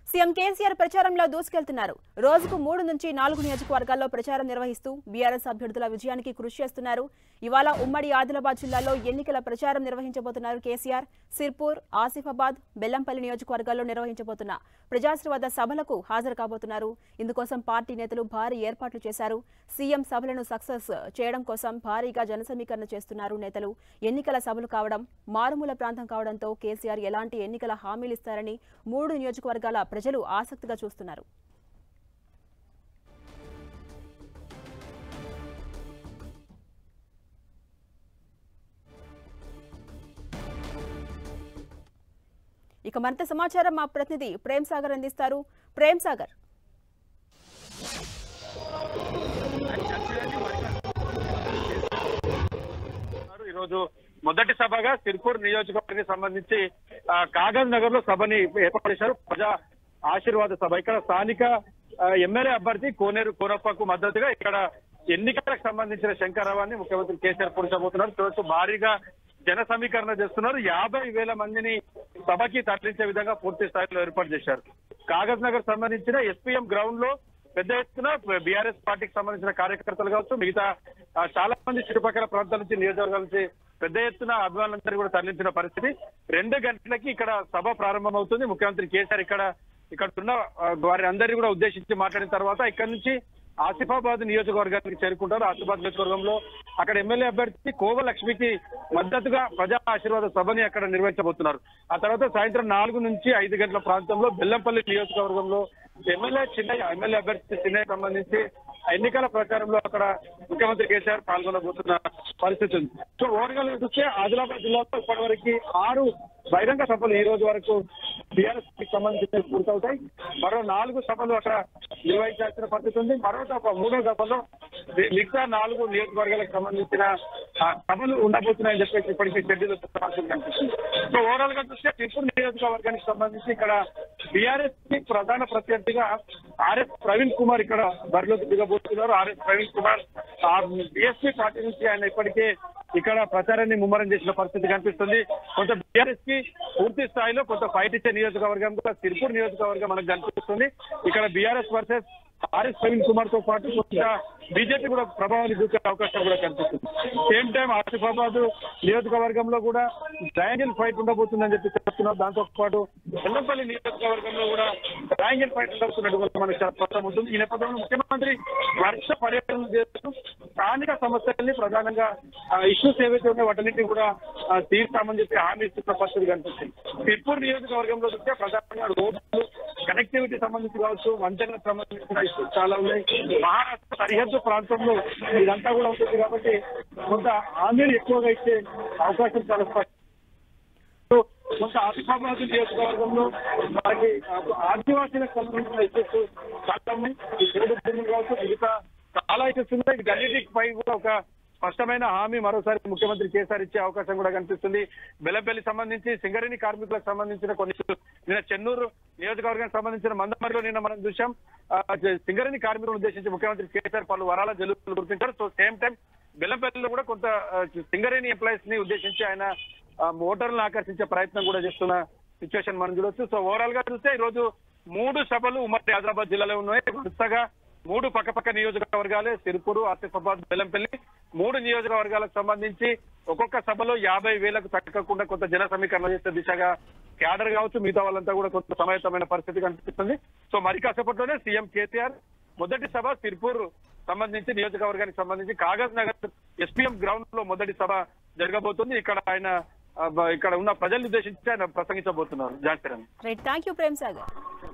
CM KCR ప్రచారంలో దూసుకెళ్తున్నారు రోజుకు మూడు నుంచి నాలుగు నియోజకవర్గాల్లో ప్రచారం నిర్వహిస్తూ బీఆర్ఎస్ అభ్యర్థుల విజయానికి కృషి చేస్తున్నారు ఇవాళ ఉమ్మడి ఆదిలాబాద్ జిల్లాలో ఎన్నికల ప్రచారం నిర్వహించబోతున్నారు కేసీఆర్ సిర్పూర్ ఆసిఫాబాద్ బెల్లంపల్లి నియోజకవర్గాల్లో నిర్వహించబోతున్న ప్రజాశ్రీవాద సభలకు హాజరు కాబోతున్నారు ఇందుకోసం పార్టీ నేతలు భారీ ఏర్పాట్లు చేశారు సీఎం సభలను సక్సెస్ చేయడం కోసం భారీగా జనసమీకరణ చేస్తున్నారు నేతలు ఎన్నికల సభలు కావడం మారుమూల ప్రాంతం కావడంతో కేసీఆర్ ఎలాంటి ఎన్నికల హామీలు ఇస్తారని మూడు నియోజకవర్గాల ప్రజలు ఆసక్తిగా చూస్తున్నారు ఇక మరింత సమాచారం మా ప్రతినిధి ప్రేమ్ సాగర్ అందిస్తారు ప్రేమ్ సాగర్ ఉన్నారు. ఈరోజు మొదటి సభగా సిర్పూర్ నియోజకవర్గానికి సంబంధించి ఆ, కాగజ్ నగర్ లో సభని ఏర్పాటు చేశారు ప్రజా ఆశీర్వాద సభ ఇక్కడ స్థానిక ఆ, ఎమ్మెల్యే అభ్యర్థి కోనేరు కోనప్పకు మద్దతుగా ఇక్కడ ఎన్నికలకు సంబంధించిన శంకరరావాన్ని ముఖ్యమంత్రి కేసీఆర్ పొడిచబోతున్నారు చూడొచ్చు భారీగా జన సమీకరణ చేస్తున్నారు యాభై వేల మందిని సభకి తరలించే విధంగా పూర్తి స్థాయిలో ఏర్పాటు చేశారు కాగజ్ నగర్ సంబంధించిన ఎస్పీఎం గ్రౌండ్ లో పెద్ద ఎత్తున బీఆర్ఎస్ పార్టీకి సంబంధించిన కార్యకర్తలు కావచ్చు మిగతా ఆ, చాలా మంది చుట్టుపక్కల ప్రాంతాల నుంచి నియోజకవర్గాల నుంచి పెద్ద ఎత్తున అభిమానులందరూ కూడా తరలించిన పరిస్థితి రెండు గంటలకి ఇక్కడ సభ ప్రారంభమవుతుంది ముఖ్యమంత్రి కేసీఆర్ ఇక్కడ ఇక్కడ ఉన్న ఆ, వారి అందరినీ కూడా ఉద్దేశించి మాట్లాడిన తర్వాత ఇక్కడ నుంచి ఆసిఫాబాద్ నియోజకవర్గానికి చేరుకుంటారు ఆసిఫాబాద్ నియోజకవర్గంలో అక్కడ ఎమ్మెల్యే అభ్యర్థి కోవ లక్ష్మికి మద్దతుగా ప్రజా ఆశీర్వాద సభని అక్కడ నిర్వహించబోతున్నారు ఆ తర్వాత సాయంత్రం నాలుగు నుంచి ఐదు గంటల ప్రాంతంలో బెల్లంపల్లి నియోజకవర్గంలో ఎమ్మెల్యే చిన్నయ్య ఎమ్మెల్యే అభ్యర్థి చిన్నయ్య సంబంధించి ఎన్నికల ప్రచారంలో అక్కడ ముఖ్యమంత్రి కేసీఆర్ పాల్గొనబోతున్న పరిస్థితి ఉంది సో ఓవరాల్ గా చూస్తే ఆదిలాబాద్ జిల్లాలో ఇప్పటివరకు ఆరు బహిరంగ సభలు ఈ రోజు వరకు టీఆర్ఎస్ కి సంబంధించి పూర్తవుతాయి మరో నాలుగు సభలు అక్కడ నిర్వహించాల్సిన పరిస్థితి ఉంది మరో సభ మూడో సభలో మి- మిగతా నాలుగు నియోజకవర్గాలకు సంబంధించిన ఆ, సభలు ఉండబోతున్నాయని చెప్పేసి ఇప్పటికీ షెడ్యూల్ కనిపిస్తుంది సో ఓవరాల్ గా చూస్తే త్రిపుర నియోజకవర్గానికి సంబంధించి ఇక్కడ బీఆర్ఎస్ కి ప్రధాన ప్రత్యర్థిగా ఆర్ఎస్ ప్రవీణ్ కుమార్ ఇక్కడ బరిలోకి దిగబోతున్నారు RS Praveen Kumar BSP party నుంచి ఆయన ఇప్పటికే ఇక్కడ ప్రచారాన్ని ముమ్మరం చేసిన పరిస్థితి కనిపిస్తుంది కొంత బీఆర్ఎస్ కి పూర్తి స్థాయిలో కొంత ఫైట్ ఇచ్చే నియోజకవర్గం కూడా తిరుపూర్ నియోజకవర్గం మనకు కనిపిస్తుంది ఇక్కడ BRS versus RS Praveen Kumar తో పాటు కొంత బీజేపీ కూడా ప్రభావాన్ని చూసే అవకాశం కూడా కనిపిస్తుంది సేమ్ టైం ఆసిఫాబాద్ నియోజకవర్గంలో కూడా ట్రయాంగిల్ ఫైట్ ఉండబోతుందని చెప్పి చెప్తున్నారు దాంతో పాటు బెల్లంపల్లి నియోజకవర్గంలో కూడా ట్రయాంగిల్ ఫైట్ ఉండబోతున్నట్టు కూడా మనకు స్పష్టం ఉంటుంది ఈ నేపథ్యంలో ముఖ్యమంత్రి వర్ష పర్యటన చేస్తూ స్థానిక సమస్యల్ని ప్రధానంగా ఇష్యూస్ ఏవైతే ఉన్నాయో వాటన్నిటిని కూడా ఆ, తీర్చామని చెప్పి హామీ ఇస్తున్న పరిస్థితి కనిపిస్తుంది తిరుపూర్ నియోజకవర్గంలో చూస్తే ప్రధానంగా రోడ్లు కనెక్టివిటీ సంబంధించి కావచ్చు వంతెనలకు సంబంధించిన ఇష్యూస్ చాలా ఉన్నాయి మహారాష్ట్ర సరిహద్దు ప్రాంతంలో ఇదంతా కూడా ఉంటుంది కాబట్టి కొంత హామీలు ఎక్కువగా ఇచ్చే అవకాశం చాలా స్పష్టం సో కొంత ఆసిఫాబాద్ నియోజకవర్గంలో మనకి ఆదివాసీలకు సంబంధించిన ఇష్యూస్ చాలా ఉన్నాయి ఈ రోడ్డు భూములు కావచ్చు మిగతా చాలా ఇష్యూస్ ఉన్నాయి వీటన్నిటికి పై కూడా ఒక స్పష్టమైన హామీ మరోసారి ముఖ్యమంత్రి కేసీఆర్ ఇచ్చే అవకాశం కూడా కనిపిస్తుంది బెల్లంపల్లి సంబంధించి సింగరేణి కార్మికులకు సంబంధించిన కొన్ని నిన్న చెన్నూరు నియోజకవర్గానికి సంబంధించిన మందమరిలో నిన్న మనం చూసాం ఆ, సింగరేణి కార్మికులను ఉద్దేశించి ముఖ్యమంత్రి కేసీఆర్ పలు వరాల జల్లులు గుర్తించారు సో సేమ్ టైం బెల్లంపల్లిలో కూడా కొంత ఆ, సింగరేణి ఎంప్లాయీస్ ని ఉద్దేశించి ఆయన ఆ, ఓటర్లను ఆకర్షించే ప్రయత్నం కూడా చేస్తున్న సిచ్యువేషన్ మనం చూడొచ్చు సో ఓవరాల్ గా చూస్తే ఈ రోజు మూడు సభలు ఉమ్మడి ఆదిలాబాద్ జిల్లాలో ఉన్నాయి వరుసగా మూడు పక్కపక్క నియోజకవర్గాలే సిరుపూరు ఆసిఫాబాద్ బెల్లంపల్లి మూడు నియోజకవర్గాలకు సంబంధించి ఒక్కొక్క సభలో యాభై వేలకు తగ్గకుండా కొంత జన సమీకరణ చేసే దిశగా క్యాడర్ కావచ్చు మిగతా వాళ్ళంతా కూడా కొంత సమాయత్తమైన పరిస్థితి కనిపిస్తుంది సో మరి కాసేపట్లోనే సీఎం కేసీఆర్ మొదటి సభ సిర్పూర్ సంబంధించి నియోజకవర్గానికి సంబంధించి కాగజ్ నగర్ ఎస్పీఎం గ్రౌండ్ లో మొదటి సభ జరగబోతుంది ఇక్కడ ఆయన ఆ, బ- ఇక్కడ ఉన్న ప్రజలను ఉద్దేశించి ఆయన ప్రసంగించబోతున్నారు Johnson right thank you Prem Sagar